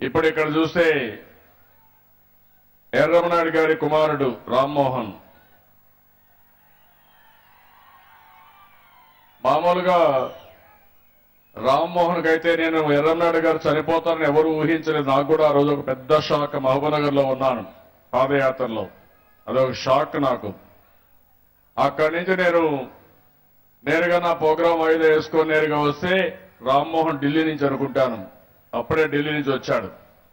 ఇప్పుడు ఇక్కడ చూస్తే ఎర్రమనాయుడు గారి కుమారుడు రామ్మోహన్ మామూలుగా రామ్మోహన్ అయితే నేను ఎర్రమనాయుడు గారు చనిపోతారని ఎవరు ఊహించలేదు నాకు కూడా ఆ రోజు ఒక పెద్ద షాక్ మహబూబ్నగర్ లో ఉన్నాను పాదయాత్రలో అదొక షాక్ నాకు అక్కడి నుంచి నేను నేరుగా నా ప్రోగ్రాం వాయిదా వేసుకొని నేరుగా వస్తే రామ్మోహన్ ఢిల్లీ నుంచి అనుకుంటాను అప్పుడే ఢిల్లీ నుంచి వచ్చాడు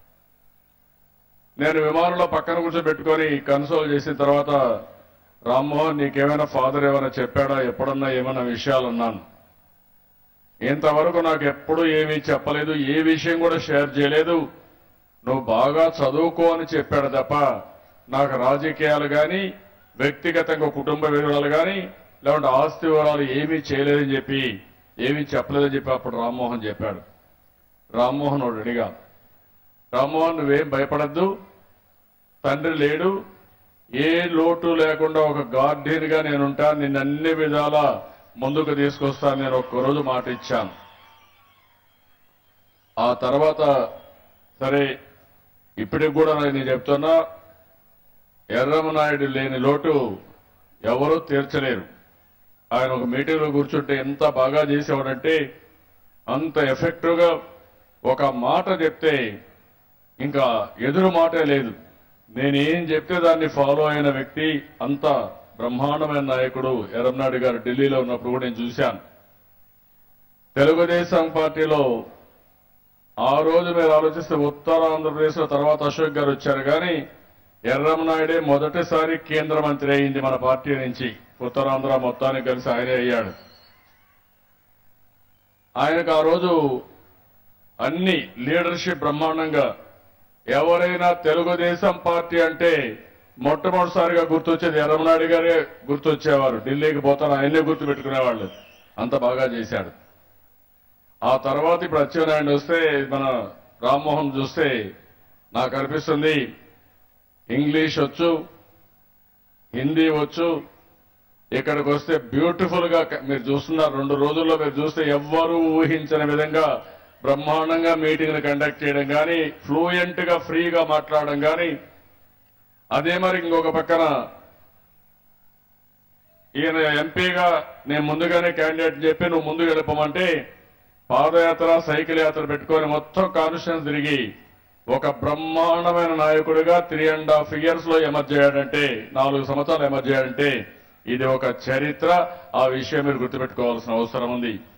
నేను విమానంలో పక్కన కూర్చోబెట్టుకొని కన్సోల్ చేసిన తర్వాత రామ్మోహన్ నీకేమైనా ఫాదర్ ఏమైనా చెప్పాడా ఎప్పుడన్నా ఏమైనా విషయాలు అన్నాను ఇంతవరకు నాకు ఎప్పుడు ఏమీ చెప్పలేదు ఏ విషయం కూడా షేర్ చేయలేదు నువ్వు బాగా చదువుకో అని చెప్పాడు తప్ప నాకు రాజకీయాలు కానీ వ్యక్తిగతంగా కుటుంబ వివరాలు కానీ లేకుంటే ఆస్తి వివరాలు ఏమీ చేయలేదని చెప్పి ఏమీ చెప్పలేదని చెప్పి అప్పుడు రామ్మోహన్ చెప్పాడు రామ్మోహన్ వాడు అడిగా రామ్మోహన్ నువ్వేం భయపడద్దు తండ్రి లేడు ఏ లోటు లేకుండా ఒక గార్డియన్ గా నేనుంటా నిన్ను అన్ని విధాల ముందుకు తీసుకొస్తాను నేను ఒక్క రోజు మాట ఇచ్చాను ఆ తర్వాత సరే ఇప్పటికి కూడా నేను చెప్తున్నా ఎర్రమనాయుడు లేని లోటు ఎవరూ తీర్చలేరు ఆయన ఒక మీటింగ్ లో కూర్చుంటే ఎంత బాగా చేసేవాడంటే అంత ఎఫెక్టివ్ గా ఒక మాట చెప్తే ఇంకా ఎదురు మాటే లేదు నేనేం చెప్తే దాన్ని ఫాలో అయిన వ్యక్తి అంత బ్రహ్మాండమైన నాయకుడు ఎర్రమనాయుడు గారు ఢిల్లీలో ఉన్నప్పుడు కూడా నేను చూశాను తెలుగుదేశం పార్టీలో ఆ రోజు మీరు ఆలోచిస్తే ఉత్తర ఆంధ్రప్రదేశ్ లో తర్వాత అశోక్ గారు వచ్చారు కానీ ఎర్రమనాయుడే మొదటిసారి కేంద్ర మంత్రి అయింది మన పార్టీ నుంచి ఉత్తరాంధ్ర మొత్తానికి కలిసి ఆయనే అయ్యాడు ఆయనకు ఆ రోజు అన్ని లీడర్షిప్ బ్రహ్మాండంగా ఎవరైనా తెలుగుదేశం పార్టీ అంటే మొట్టమొదటిసారిగా గుర్తొచ్చేది ఎర్రమనాయుడు గారే గుర్తొచ్చేవారు ఢిల్లీకి పోతాను ఆయన్నే గుర్తు పెట్టుకునేవాళ్ళు అంత బాగా చేశాడు ఆ తర్వాత ఇప్పుడు అచ్చెన్నాయుడు వస్తే మన రామ్మోహన్ చూస్తే నాకు అనిపిస్తుంది ఇంగ్లీష్ వచ్చు హిందీ వచ్చు ఇక్కడికి వస్తే బ్యూటిఫుల్ గా క- మీరు చూస్తున్నారు రెండు రోజుల్లో మీరు చూస్తే ఎవ్వరూ ఊహించని విధంగా బ్రహ్మాండంగా మీటింగ్లు కండక్ట్ చేయడం కానీ ఫ్లూయెంట్ గా ఫ్రీగా మాట్లాడడం కానీ అదే మరి ఇంకొక పక్కన ఈయన ఎంపీగా నేను ముందుగానే క్యాండిడేట్ చెప్పి నువ్వు ముందుకు వెళ్ళిపోమంటే పాదయాత్ర సైకిల్ యాత్ర పెట్టుకొని మొత్తం కాన్స్టిట్యూన్స్ తిరిగి ఒక బ్రహ్మాండమైన నాయకుడిగా త్రీ అండ్ హాఫ్ ఇయర్స్ లో ఎమర్జ్ అయ్యాడంటే నాలుగు సంవత్సరాలు ఎమర్జ్ అయ్యాడంటే ఇది ఒక చరిత్ర ఆ విషయం మీరు గుర్తుపెట్టుకోవాల్సిన అవసరం ఉంది